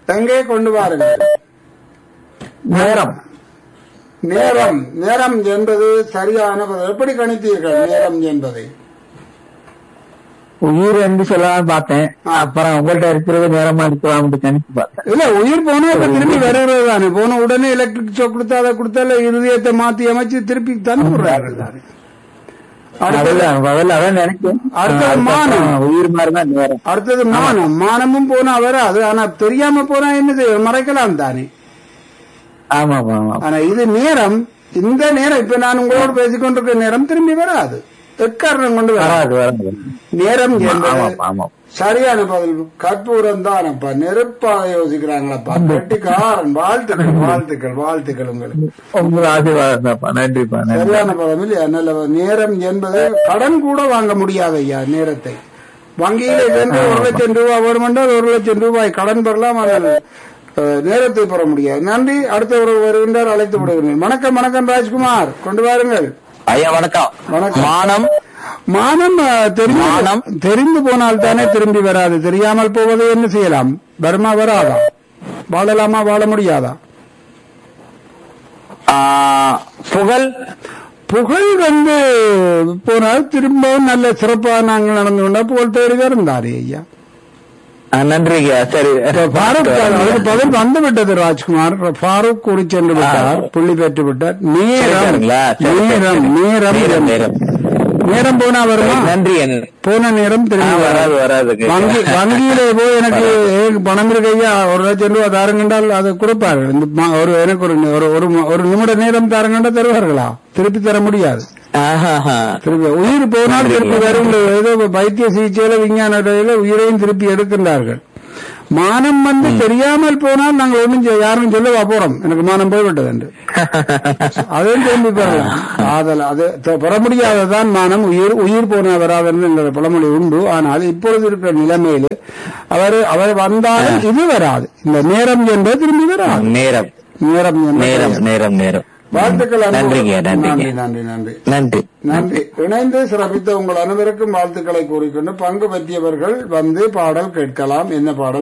எங்கே கொண்டு வாருங்கள் நேரம் நேரம் நேரம் என்பது சரியான பதில். எப்படி கணித்தீர்கள் நேரம் என்பதை உயிர் என்று சொல்லலாம் பார்த்தேன் அப்புறம் உங்கள்ட்ட இருக்கிறது நேரமா இருக்கலாம் கணிச்சு பார்த்தேன் இல்ல உயிர் போனா இப்ப திரும்பி வருகிறது தானே போன உடனே எலக்ட்ரிக் ஷாக் கொடுத்தா அதை கொடுத்தா இல்ல இருதயத்தை மாத்தி அமைச்சு திருப்பி தந்து விடுறார்கள் தானே அடுத்தது அதுதான் முதல்ல அதான் நினைச்சேன் அடுத்தது அதுக்கப்புறம் மானம். உயிர் மாதிரிதான் நேரம் அடுத்தது மானம் மானமும் போனா வராது ஆனா தெரியாம போனா என்னது மறைக்கலாம் தானே ஆமா ஆமா ஆமா ஆனா இது நேரம் இந்த நேரம் இப்ப நான் உங்களோடு பேசிக் கொண்டிருக்கிற நேரம் திரும்பி வராது எக்காரணம் கொண்டு வராது வராது வராது நேரம் ஆமா என்பது ஆமா சரியான பதில் கற்பூரம் தானப்பா நெருப்பாக யோசிக்கிறாங்களப்பா கட்டிக்காரன் வாழ்த்துக்கள் வாழ்த்துக்கள் வாழ்த்துக்கள் உங்களுக்கு உங்க ஆசீர்வாதம் தான்ப்பா நன்றிப்பா நன்றி சரியான பதம் இல்லையா நல்ல பதம். நேரம் என்பது கடன் கூட வாங்க முடியாது ஐயா நேரத்தை வங்கியில சென்று ஒரு லட்சம் ரூபாய் வேணுமென்றால் ஒரு லட்சம் ரூபாய் கடன் பெறலாம் ஆனால் அஹ், நேரத்தை பெற முடியாது நன்றி அடுத்த ஒரு வருகின்றார் அழைத்து விடுகிறேன் வணக்கம் வணக்கம் ராஜ்குமார் கொண்டு வாருங்கள் ஐயா வணக்கம் வணக்கம். மானம் மானம் அஹ், தெரிந்து மானம். தெரிந்து போனால் தானே திரும்பி வராது தெரியாமல் போவது என்ன செய்யலாம் வருமா வராதா வாழலாமா வாழ முடியாதா ஆ, புகழ் புகழ் வந்து போனால் திரும்பவும் நல்ல சிறப்பா நாங்கள் நடந்து கொண்டா புகழ் தேடி இருந்தாரே ஐயா ஆ, நன்றிங்க சரி இப்ப ஃபாரூக் அதுக்கு பதில் வந்து விட்டது ராஜ்குமார் ஃபாரூக் கூறி சென்று விட்டார் புள்ளி பெற்று விட்டார் நேரம் சரிங்களா? சரி, சரி, நேரம் சரி. நேரம் நேரம், நேரம். நேரம் போனா வருமா நன்றி என்ன போன நேரம் ஆ, திரும்பி வராது வராது வராதுங்க வங்கி வங்கியில போய் எனக்கு ஏ, பணம் இருக்கு ஐயா ஒரு லட்சம் ரூபாய் தாருங்கண்டால் அதை கொடுப்பார்கள் இந்த ம- ஒரு எனக்கு ஒரு நி- ஒரு ஒரு ம- ஒரு நிமிட நேரம் தாருங்கண்டா தருவார்களா திருப்பி தர முடியாது ஆஹாஹா. திருப்பி உயிர் போனால் திருப்பி வரும் ஏதோ வைத்திய சிகிச்சையில விஞ்ஞான துறையில உயிரையும் திருப்பி எடுக்கின்றார்கள் மானம் வந்து தெரியாமல் போனால் நாங்கள் ஒன்றும் செய்ய- யாரும் சொல்லவா போறோம் எனக்கு மானம் போய்விட்டது என்று அதையும் திரும்பி பெறலாம் ஆதல் அது த- பெற முடியாததான் மானம் உயிர் உயிர் போன வராதன்னு என்ற பழமொழி உண்டு ஆனால் இப்பொழுது இருக்கிற நிலைமையில் அவர் அவர் வந்தாலும் இது வராது இந்த நேரம் என்பது திரும்பி வராது நேரம் நேரம் என்பது நேரம் நேரம் நேரம் வாழ்த்துக்கள் அன்பு. நன்றிங்க, நன்றிங்க. நன்றி நன்றி நன்றி நன்றி நன்றி இணைந்து சிறப்பித்த உங்கள் அனைவருக்கும் வாழ்த்துக்களை கூறிக்கொண்டு பங்கு பற்றியவர்கள் வந்து பாடல் கேட்கலாம் என்ன பாடல்